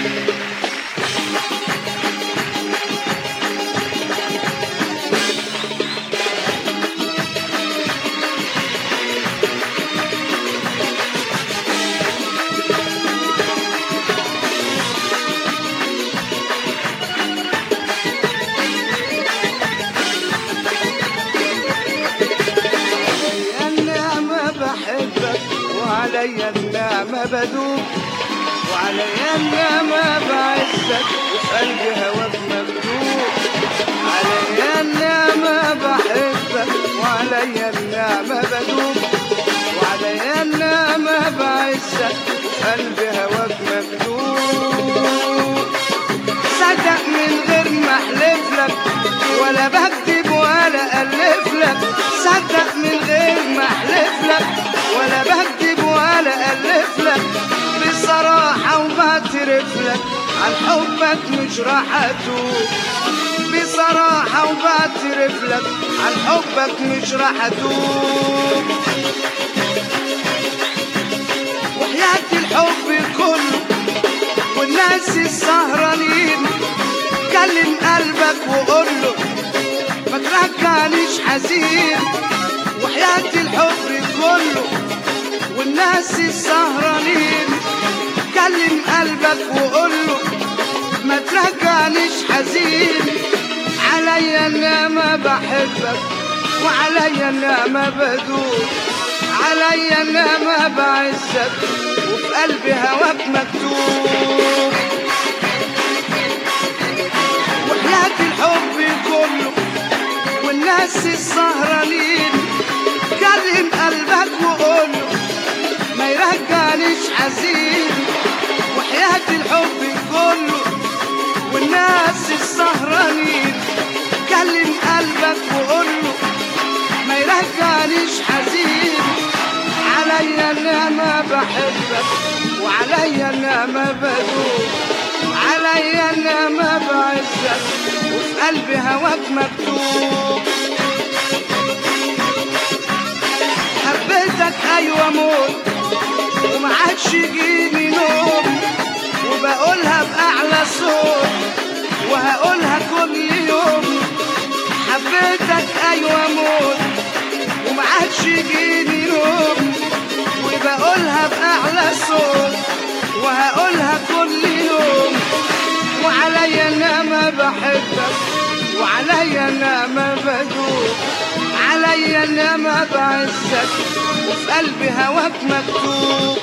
النعمة بحبك وعلي النعمة بدوب وعلي النعمة بعزك وفي قلبي هواك مكتوب علي النعمة بحبك وعلي النعمة بدوب وعلي النعمة بعزك وفي قلبي هواك مكتوب صدق من غير ما احلف لك ولا بكذب ولا الف لك صدق من غير ما احلف لك ولا بكذب ولا الف لك بصراحه وبعترف لك عن حبك مش راح اتوب بصراحه وبعترف لك عن حبك مش راح اتوب وحياة الحب كله والناس السهرانين كلم قلبك وقول له ما ترجعنيش حزين وحياة الحب كله والناس السهرانين كلم قلبك وقول له ما ترجعنيش حزين عليا النعمة بحبك وعليا النعمة بدوب عليا النعمة بعزك وفي قلبي هواك مكتوب وحياة الحب كله والناس السهرانين كلم قلبك وقوله ما يرجعنيش حزين وحياة الحب كله والناس السهرانين كلم قلبك وقوله ما يرجعنيش حزين عليا النعمة بحبك وعليا النعمة بدوب عليا النعمة بعزك وفي قلبي هواك مكتوب حبيتك أيوة موت وما عادش يجيني نوم وبقولها بأعلى صوت وهقولها كل يوم حبيتك أيوة موت وما عادش يجيني نوم وبقولها بأعلى صوت وهقولها كل يوم وعليا نعمة بحبك وعليا نعمة بدوب عليا نعمة بعزك وفي قلبي هواك مكتوب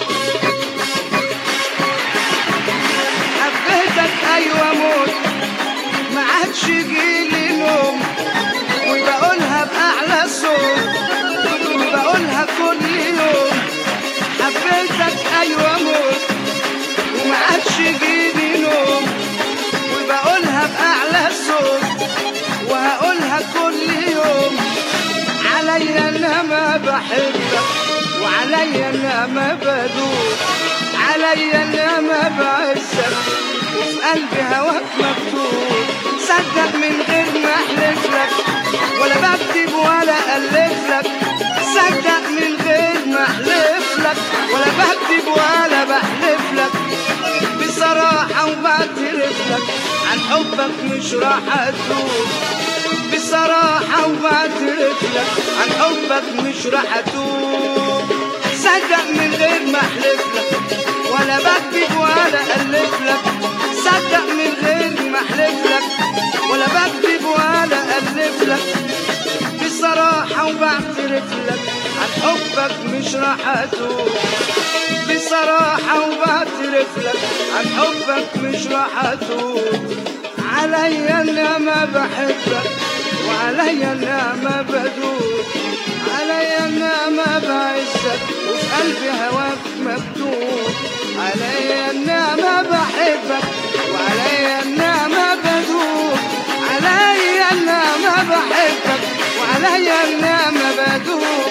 حبيتك أيوة موت ما عادش يجيلي نوم وبقولها بأعلى صوت وبقولها كل يوم حبيتك أيوة موت وما عادش يجيني نوم وبقولها بأعلى صوت وهقولها كل يوم عليا النعمة بحبك وعليا النعمة بدوب عليا النعمة بعزك وفي قلبي هواك مكتوب صدق من غير ما احلف لك ولا بكتب ولا الف لك صدق من غير ما احلف لك ولا بكتب ولا بحلف لك بصراحة وبعترف لك عن حبك مش راح اتوب بصراحة وبعترف لك عن حبك مش راح اتوب صدق من غير ما احلف لك ولا بكتب ولا الف لك صدق من غير ما احلف لك ولا بكتب ولا الف لك بصراحة وبعترف لك عن حبك مش راح اتوب بصراحة وبعترف لك عن حبك مش راح اتوب عليا النعمة بحبك وعليا النعمة بدوب عليا النعمة بعزك وفي قلبي هواك مكتوب عليا النعمة بحبك وعليا النعمة بدوب عليا النعمة بحبك وعليا النعمة بدوب